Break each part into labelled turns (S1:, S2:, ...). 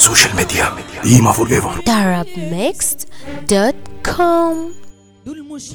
S1: السوشيال ميديا ديما فور ايفر
S2: arabmixed.com
S3: دول مش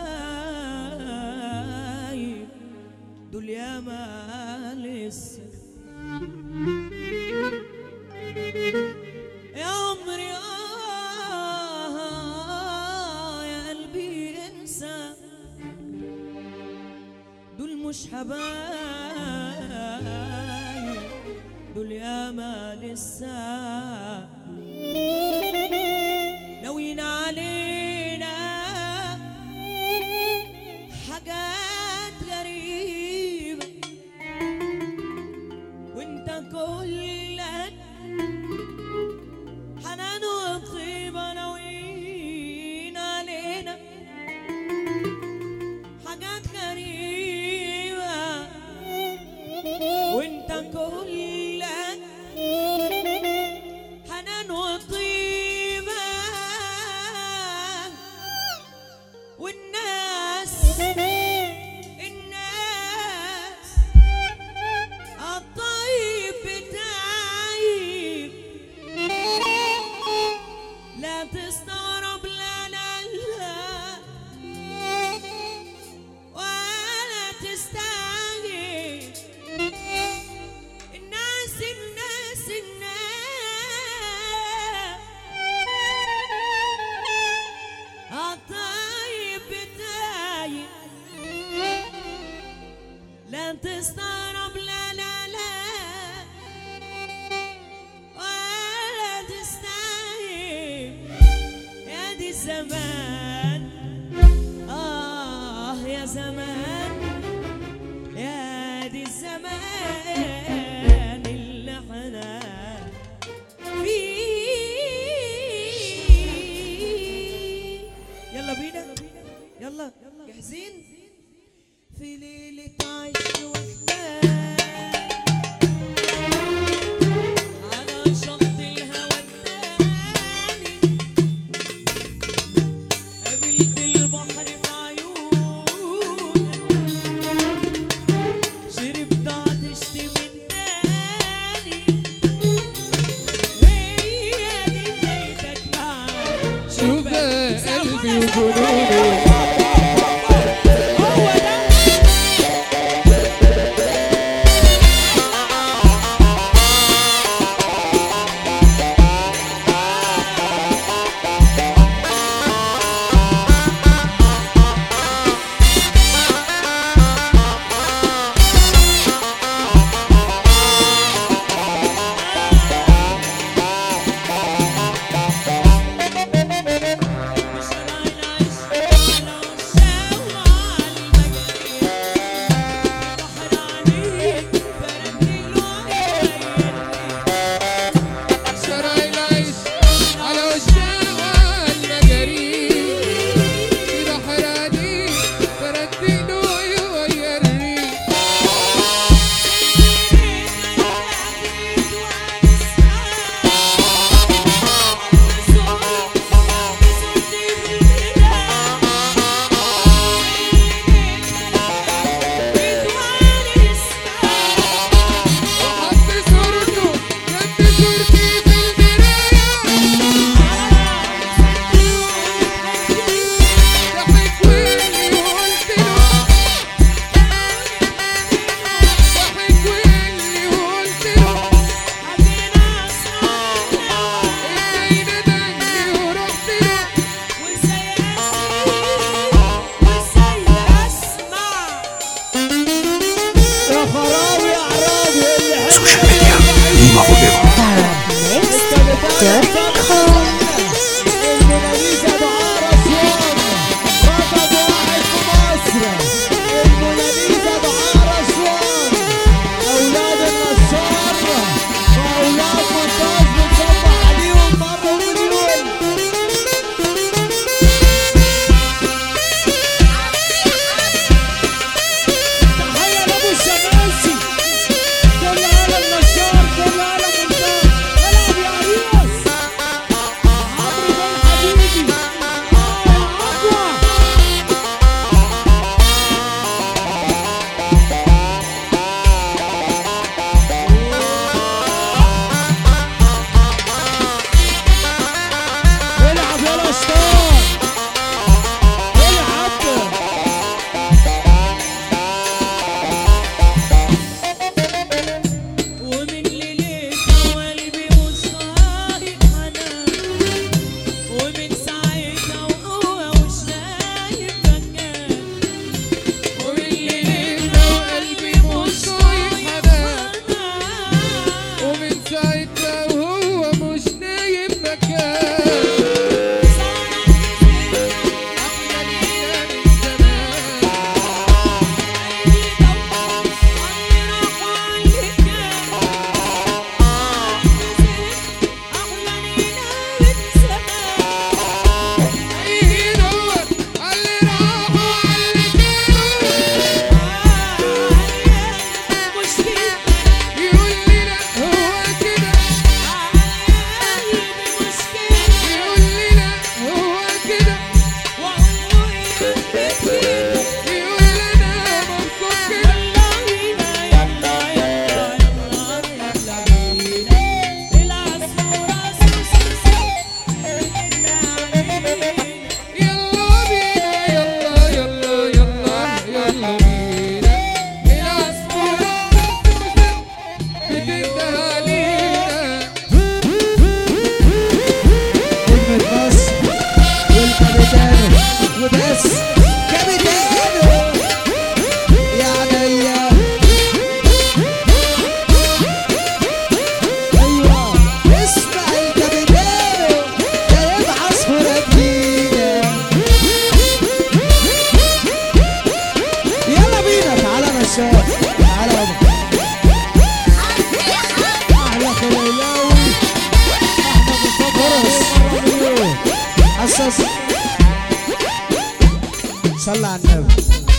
S3: حبايب دول ياما لسه يا عمري آه يا قلبي انسى دول مش حبايب دول ياما لسه ناويين علينا حاجات غريبة وانت كلك حنان وطيبة ناويين علينا حاجات غريبة وانت كلك حنان وطيبة والناس الناس الطيب بتاعي لا تستغرب لا لا لا ولا تستعجل الناس الناس الناس الطيب بتاعي لا تستغرب لا لا لا ولا تستعجل يا دي الزمان آه يا زمان يا دي الزمان اللي احنا فيه يلا بينا يلا جاهزين في ليلة عيش وحدان على شط الهوى التاني قابلت البحر في عيونك شربت عطشت من تاني هي دي بدايتك معايا
S4: شوف قلبي وجنوني
S3: هو ده مش رايح العيش
S2: قصص صلى على النبي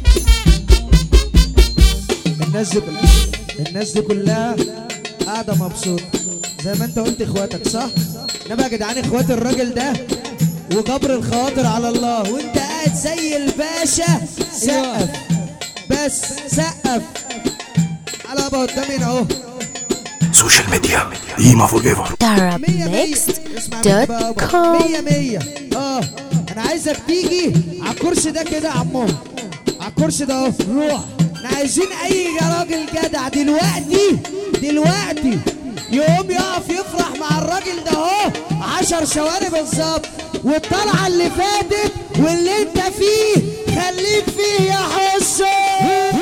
S2: الناس دي كلها الناس دي كلها قاعده مبسوطه زي ما انت قلت اخواتك صح انما يا جدعان اخوات الراجل ده وجبر الخواطر على الله وانت قاعد زي الباشا سقف بس سقف على بقى قدامي هنا اهو
S1: Social media. Ima forever.
S2: مية مية اسمع مني بقى يابا.
S5: Arabmixed.com
S2: مية مية اه انا عايزك تيجي على الكرسي ده كده يا عمهم على الكرسي ده اهو روح احنا عايزين اي راجل جدع دلوقتي دلوقتي يقوم يقف يفرح مع الراجل ده اهو عشر ثواني بالظبط والطلعه اللي فاتت واللي انت فيه خليك فيه يا حسن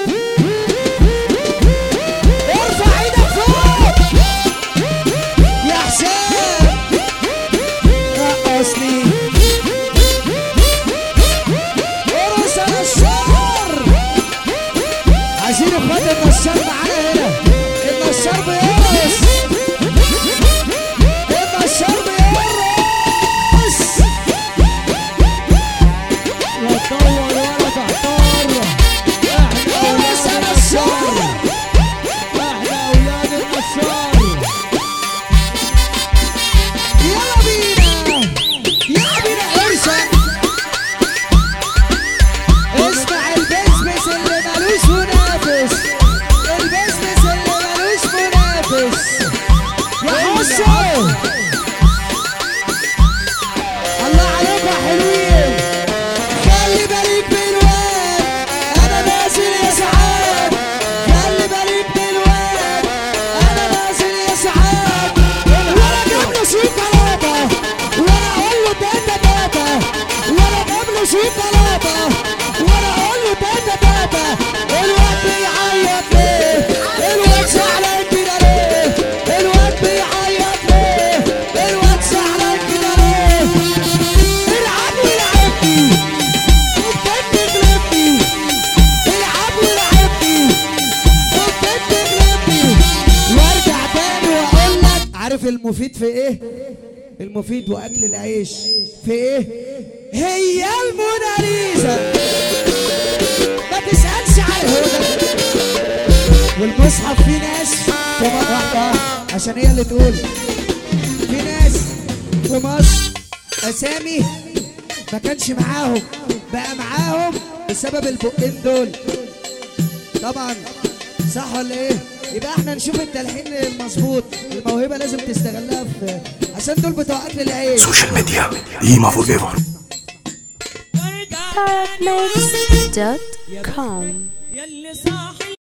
S2: ارفع ايدك فوق يا حسين رقصني ارقص على الشر عايزين اخوات النشار معانا هنا النشار بيرقص النشار بيرقص
S4: لا تدور ولا تحتار
S2: ارقص على الشر
S4: احنا اولاد النشار
S2: يلا بينا يلا بينا ارسل اسمع البسبس اللي ملوش منافس البسبس اللي ملوش منافس يا حسن الله عليكم يا حلوين خلي بالك بالواد انا نازل يا سعاد خلي بالك بالواد انا نازل يا سعاد ولا جاب له شوكولاته ولا اقول له تاتا تاتا ولا جاب له شوكولاته ولا اقول له تاتا تاتا الواد بيعيط ليه الواد زعلان كده ليه الواد بيعيط ليه الواد زعلان كده ليه العب ولعبني وبجد غلبني العب ولعبني وبجد غلبني وارجع تاني واقول لك عارف المفيد في ايه؟ المفيد واكل العيش في ايه؟ هي الموناليزا ما تسالش على الهدى والمصحف فيه ناس طبعا واحده عشان هي اللي تقول في ناس في مصر اسامي ما كانش معاهم بقى معاهم بسبب البقين دول طبعا صح ولا ايه يبقى احنا نشوف التلحين المظبوط الموهبه لازم تستغلها في عشان دول بتوع اكل العيش
S1: Social media. Ima forever.
S3: وارجع
S5: Arabmixed.com
S3: يلي صاحي